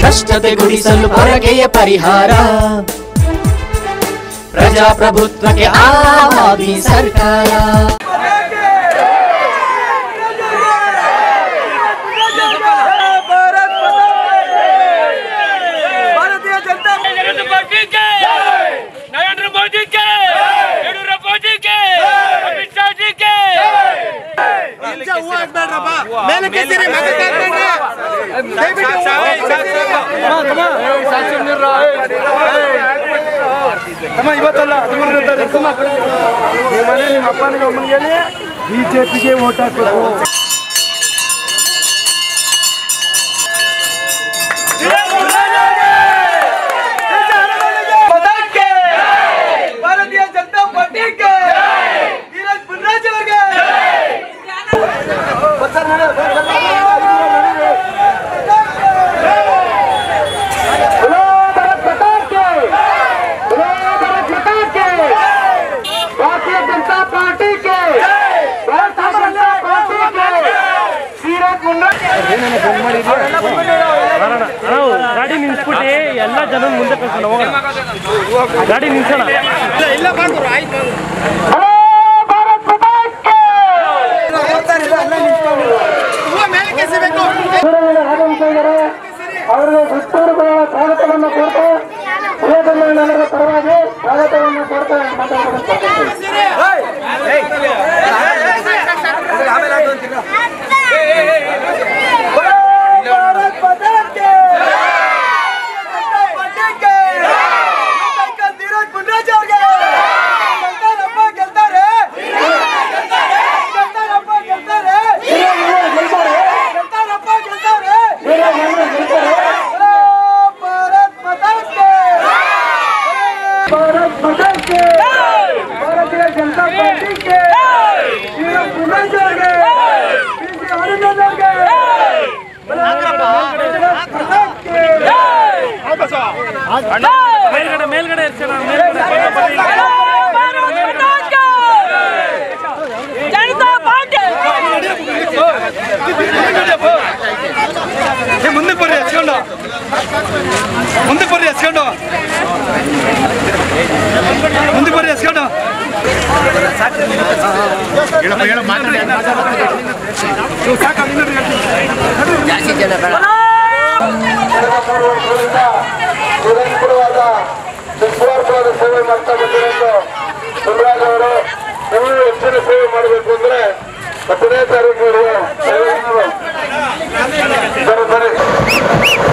ಭ್ರಷ್ಟತೆ ಗುಡಿಸಲು ಪೊರಕೆಯ ಪರಿಹಾರ ಪ್ರಜಾಪ್ರಭುತ್ವಕ್ಕೆ ಆವಾದಿ ಸರ್ಕಾರ भारतीय जनता नरेंद्र मोदी के नरेंद्र मोदी के येडियूरप्पा जी के अमित शाह जी के ತಮ್ಮ ಇವತ್ತಲ್ಲ ಹದಿಮೂರನೇ ತಾರೀಕು ನಿಮ್ಮ ಮನೆ ನಿಮ್ಮ ಅಪ್ಪನಿಗೆ ಅಮ್ಮನಿಗೆ ಬಿಜೆಪಿಗೆ ಓಟ್ ಹಾಕ್ಬೇಕು ಭಾರತೀಯ ಜನತಾ ಪಾರ್ಟಿಗೆ ಧೀರಜ್ ಬುಲ್ರಾಜ್ ಅವರಿಗೆ भारतीय जनता पार्टी के भारतीय जनता पार्टी के ಧೀರಜ್ ಬುಲ್ರಾಜ್ ನಾವು ಗಾಡಿ ನಿಲ್ಸ್ಬಿಟ್ಟು ಎಲ್ಲ ಜನ ಮುಂದೆ ಕಳ್ಸೋಣ ಹೋಗೋಣ ಗಾಡಿ ನಿಲ್ಸೋಣ ಅವರಿಗೆ ಹುಟ್ಟೂರುಗಳ ಸ್ವಾಗತವನ್ನು ಕೊಡ್ತಾ ಪ್ರಿಯತಮ್ಮನವರ ಪರವಾಗಿ ಸ್ವಾಗತವನ್ನು ಕೊಡ್ತಾ ಮಾತಾಡಬೇಕು भारत माता के भारतीय जनता पार्टी के ಧೀರಜ್ ಬುಲ್ರಾಜ್ ಅವರಿಗೆ ಪಿಸಿ ಅರವಿಂದ್ ಅವರಿಗೆ ಮೇಲ್ಗಡೆ ಮೇಲ್ಗಡೆ ಇರ್ಸೋಣ ಮೇಲ್ಗಡೆ जनता पार्टी ಮುಂದೆ ಬರ್ರಿ ಹಚ್ಕೊಂಡು ಮುಂದೆ ಬರ್ರಿ ಹಚ್ಕೊಂಡು ಮುಂದೆ ಬರ್ರಿ ಹಚ್ಕೊಂಡು ನಿರಂತರವಾದ ನಿಸ್ವಾರ್ಥವಾದ ಸೇವೆ ಮಾಡ್ತಾ ಬಂದಿರೋದು ಸುಬ್ರಾಜ್ ಅವರು ನೀವು ಹೆಚ್ಚಿನ ಸೇವೆ ಮಾಡಬೇಕು ಅಂದ್ರೆ ಹತ್ತನೇ ತಾರೀಕು ಸರಿ ಸರಿ